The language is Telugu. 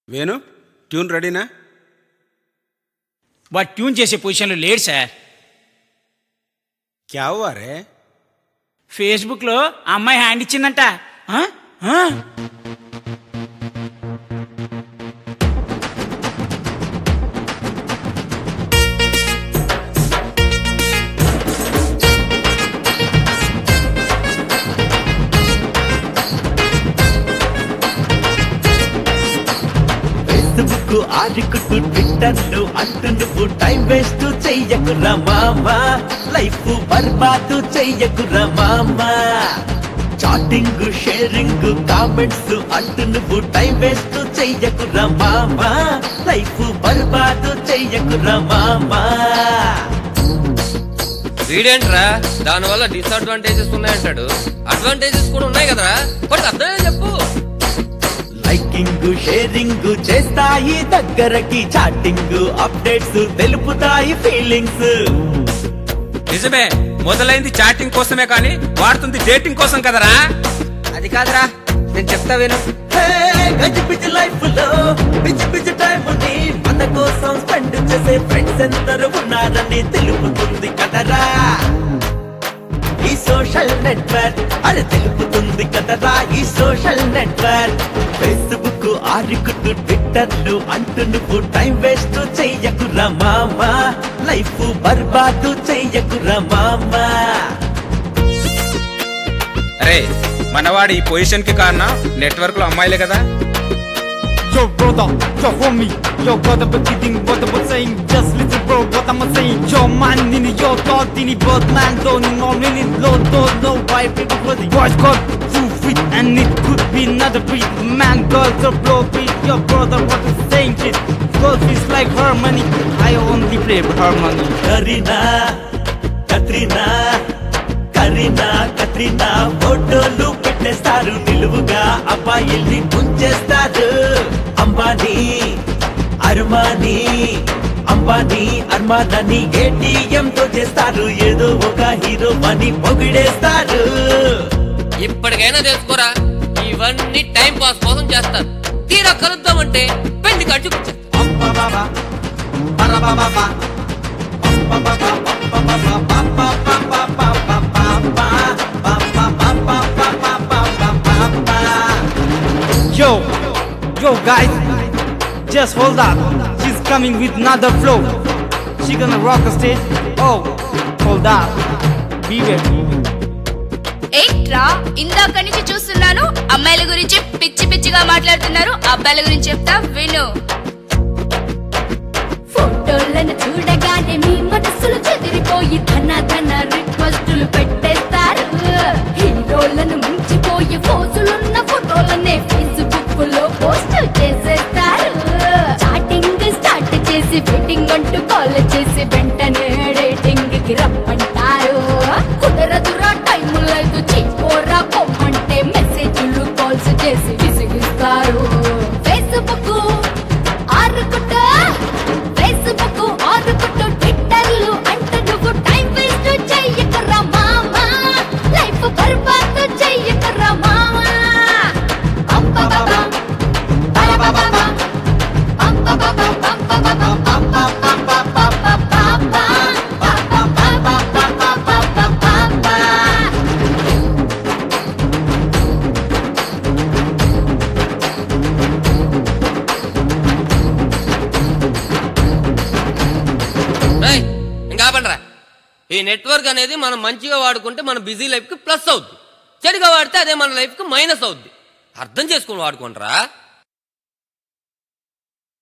వేణు ట్యూన్ రెడీనా వాడు ట్యూన్ చేసే పొజిషన్లో లేడు సార్ క్యా హువా రే ఫేస్బుక్లో ఆ అమ్మాయి హ్యాండ్ ఇచ్చిందంట ఆ? ఆ? ఫేస్బుక్ ఆడుకుంటూ ట్విట్టర్లు అంటూ నువ్వు టైం వేస్ట్ చెయ్యకురా మామా లైఫ్ బర్బాదు చెయ్యకురా మామా చాటింగ్ షేరింగ్ కామెంట్స్ అంటూ నువ్వు టైం వేస్ట్ చెయ్యకురా మామా లైఫ్ బర్బాదు చెయ్యకురా మామా వీడేంట్రా దానివల్ల డిసడ్వాంటేజెస్ ఉన్నాయంటాడు అడ్వాంటేజెస్ కూడా ఉన్నాయి కదరా బట్ అర్థమే చెప్పు లైకింగ్ షేరింగ్ చేస్తాయి దగ్గరకి చాటింగ్ అప్డేట్స్ తెలుపుతాయి ఫీలింగ్స్ నిజమే మొదలైంది చాటింగ్ కోసమే కానీ వాడుతుంది డేటింగ్ కోసం కదరా అది కాదురా నేను చెప్తా విను హే, గజి బిజి లైఫ్ లో బిజి బిజి టైం ని మన కోసం స్పెండ్ చేసే ఫ్రెండ్స్ ఎందరు ఉన్నారని తెలుపుతుంది కదరా ఈ సోషల్ నెట్వర్క్ అది తెలుపుతుంది కదరా ఈ సోషల్ నెట్వర్క్ ఫేస్బుక్ ఆరుకుట్టు ట్విట్టర్లు అంటూ నువ్వు టైం వేస్ట్ చెయ్యకురా మామా లైఫ్ బర్బాదు చెయ్యకురా మామా అరే మనవాడి ఈ పొజిషన్ కి కారణం నెట్వర్క్ లో అమ్మాయిలే కదా Yo brother, yo homie, yo brother but kidding what I'm saying Just listen bro what I'm saying Yo man in your thought in both man don't know really low don't know why people for the boys got two feet and it could be another breed Man girls are blow beat yo brother what I'm saying shit Girls is like harmony I only play harmony Kareena Katrina Kareena Katrina ఫోటోలు పెట్టేస్తారు నిలువుగా అబ్బాయిల్ని ముంచేస్తారు అంబానీ అర్మానీ అంబానీ అర్మానని ఏటీఎం తో చేస్తారు ఏదో ఒక హీరో అని పొగిడేస్తారు ఇప్పటికైనా తెలుసుకోరా ఇవన్నీ టైం పాస్ కోసం చేస్తారు తీరా కలుద్దామంటే పెళ్లి కట్టి అంబాబాబా, బరబాబాబా, Yo, yo guys, just hold up. She's coming with another flow. She gonna rock the stage. Oh, hold up. Beware. ఏంట్రా ఇందాక నుంచి చూస్తున్నాను అమ్మాయిల గురించి పిచ్చి పిచ్చిగా మాట్లాడుతున్నారు అబ్బాయిల గురించి చెప్తా విను ఫోటోలను చూడగానే మీ మనసులు చెదిరిపోయి ధన ధన రిక్వెస్టులు పెట్టేస్తారు హీరోలను మించిపోయి ఫోజులున్న ఫోటోలనే ఫేస్బుక్ లో పోస్ట్ చేసేస్తారు చాటింగ్ స్టార్ట్ చేసి వెడ్డింగ్ అంటూ కాల్ చేసి వెంటనే డేటింగ్ కి రమ్మంటారు కుదరదురా టైం లేదు చెయ్యిపోరా పొమ్మంటే మెసేజ్లు కాల్స్ చేసి విసిగిస్తారు ఫేస్బుక్ ఆరుకుట ఫేస్బుక్ ఆరుకుట ట్విట్టర్లు అంటే నువ్వు టైం వేస్ట్ చెయ్యకరా మామా లైఫ్ బర్బాద్ చెయ్యకరా మామా అంబబాబా బరబాబా అంబబాబా అంబబాబా రేయ్, ఇంకా ఆపండిరా ఈ నెట్వర్క్ అనేది మనం మంచిగా వాడుకుంటే మన బిజీ లైఫ్ కి ప్లస్ అవుద్ది చెడుగా వాడితే అదే మన లైఫ్ కి మైనస్ అవుద్ది అర్థం చేసుకుని వాడుకుంటారా